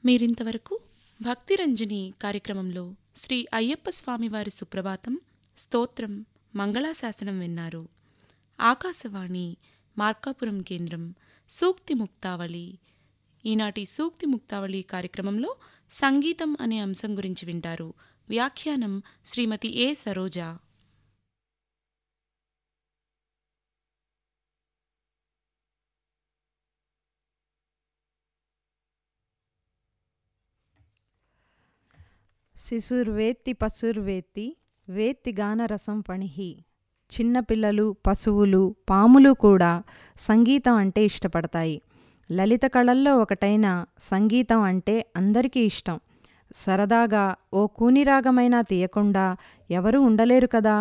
మీరింతవరకు భక్తిరంజని కార్యక్రమంలో శ్రీ అయ్యప్ప స్వామివారి సుప్రభాతం స్తోత్రం మంగళాశాసనం విన్నారు ఆకాశవాణి మార్కాపురం కేంద్రం సూక్తి ముక్తావళి ఈనాటి సూక్తి ముక్తావళి కార్యక్రమంలో సంగీతం అనే అంశం గురించి వింటారు వ్యాఖ్యానం శ్రీమతి ఏ సరోజా శిశుర్వేత్తి పశుర్వేత్తి వేత్తి గానరసం ఫణిహి చిన్నపిల్లలు పశువులు పాములు కూడా సంగీతం అంటే ఇష్టపడతాయి లలిత కళల్లో ఒకటైన సంగీతం అంటే అందరికీ ఇష్టం సరదాగా ఓ కూనిరాగమైనా తీయకుండా ఎవరూ ఉండలేరు కదా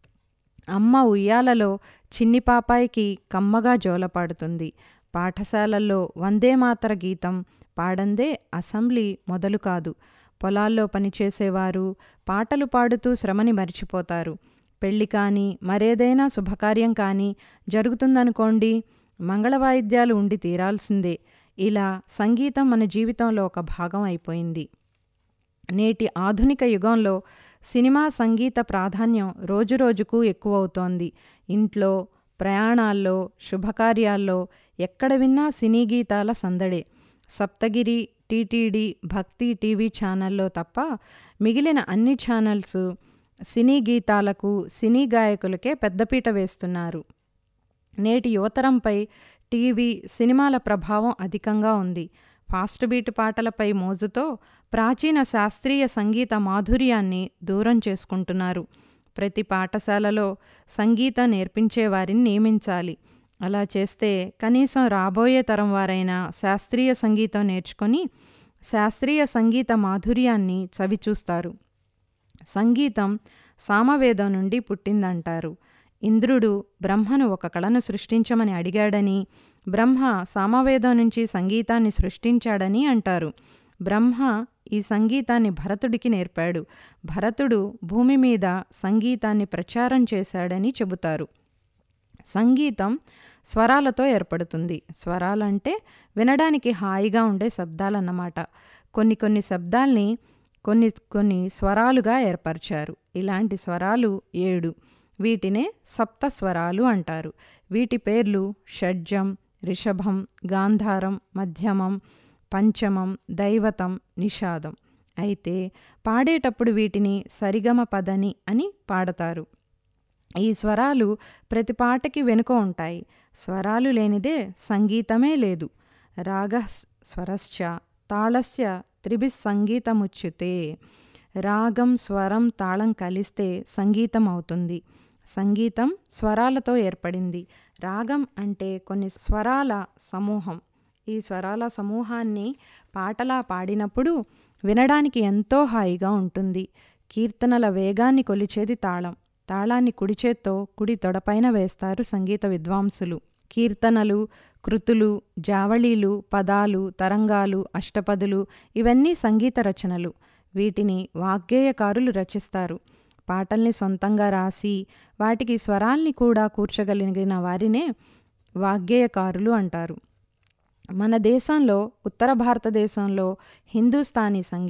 అమ్మ ఉయ్యాలలో చిన్ని పాపాయికి కమ్మగా జోలపాడుతుంది పాఠశాలల్లో వందే మాతర గీతం పాడందే అసెంబ్లీ మొదలు కాదు పొలాల్లో పనిచేసేవారు పాటలు పాడుతూ శ్రమని మరిచిపోతారు పెళ్లి కానీ మరేదైనా శుభకార్యం కానీ జరుగుతుందనుకోండి మంగళవాయిద్యాలు ఉండి తీరాల్సిందే ఇలా సంగీతం మన జీవితంలో ఒక భాగం అయిపోయింది నేటి ఆధునిక యుగంలో సినిమా సంగీత ప్రాధాన్యం రోజురోజుకు ఎక్కువవుతోంది ఇంట్లో ప్రయాణాల్లో శుభకార్యాల్లో ఎక్కడ విన్నా సినీ గీతాల సందడే సప్తగిరి టీటీడీ భక్తి టీవీ ఛానల్లో తప్ప మిగిలిన అన్ని ఛానల్స్ సినీ గీతాలకు సినీ గాయకులకే పెద్దపీట వేస్తున్నారు నేటి యువతరంపై టీవీ సినిమాల ప్రభావం అధికంగా ఉంది ఫాస్ట్ బీట్ పాటలపై మోజుతో ప్రాచీన శాస్త్రీయ సంగీత మాధుర్యాన్ని దూరం చేసుకుంటున్నారు ప్రతి పాఠశాలలో సంగీతం నేర్పించే వారిని నియమించాలి అలా చేస్తే కనీసం రాబోయే తరం వారైనా శాస్త్రీయ సంగీతం నేర్చుకొని శాస్త్రీయ సంగీత మాధుర్యాన్ని చవిచూస్తారు సంగీతం సామవేదం నుండి పుట్టిందంటారు ఇంద్రుడు బ్రహ్మను ఒక కళను సృష్టించమని అడిగాడని బ్రహ్మ సామవేదం నుంచి సంగీతాన్ని సృష్టించాడని అంటారు బ్రహ్మ ఈ సంగీతాన్ని భరతుడికి నేర్పాడు భరతుడు భూమి మీద సంగీతాన్ని ప్రచారం చేశాడని చెబుతారు సంగీతం స్వరాలతో ఏర్పడుతుంది స్వరాలంటే వినడానికి హాయిగా ఉండే శబ్దాలన్నమాట కొన్ని కొన్ని శబ్దాల్ని కొన్ని కొన్ని స్వరాలుగా ఏర్పరిచారు ఇలాంటి స్వరాలు ఏడు వీటినే సప్త స్వరాలు అంటారు వీటి పేర్లు షడ్జం రిషభం గాంధారం మధ్యమం పంచమం దైవతం నిషాదం అయితే పాడేటప్పుడు వీటిని సరిగమ పదని అని పాడతారు ఈ స్వరాలు ప్రతి పాటకి వెనుక ఉంటాయి స్వరాలు లేనిదే సంగీతమే లేదు రాగ స్వరశ్చ తాళస్య త్రిభిస్ సంగీతముచ్యుతే రాగం స్వరం తాళం కలిస్తే సంగీతం అవుతుంది సంగీతం స్వరాలతో ఏర్పడింది రాగం అంటే కొన్ని స్వరాల సమూహం ఈ స్వరాల సమూహాన్ని పాటలా పాడినప్పుడు వినడానికి ఎంతో హాయిగా ఉంటుంది కీర్తనల వేగాన్ని కొలిచేది తాళం తాళాన్ని కుడి చేత్తో కుడి తొడపైన వేస్తారు సంగీత విద్వాంసులు కీర్తనలు కృతులు జావళీలు పదాలు తరంగాలు అష్టపదులు ఇవన్నీ సంగీత రచనలు వీటిని వాగ్గేయకారులు రచిస్తారు పాటల్ని సొంతంగా రాసి వాటికి స్వరాల్ని కూడా కూర్చగలిగిన వారినే వాగ్గేయకారులు అంటారు మన దేశంలో ఉత్తర భారతదేశంలో హిందుస్థానీ సంగీతం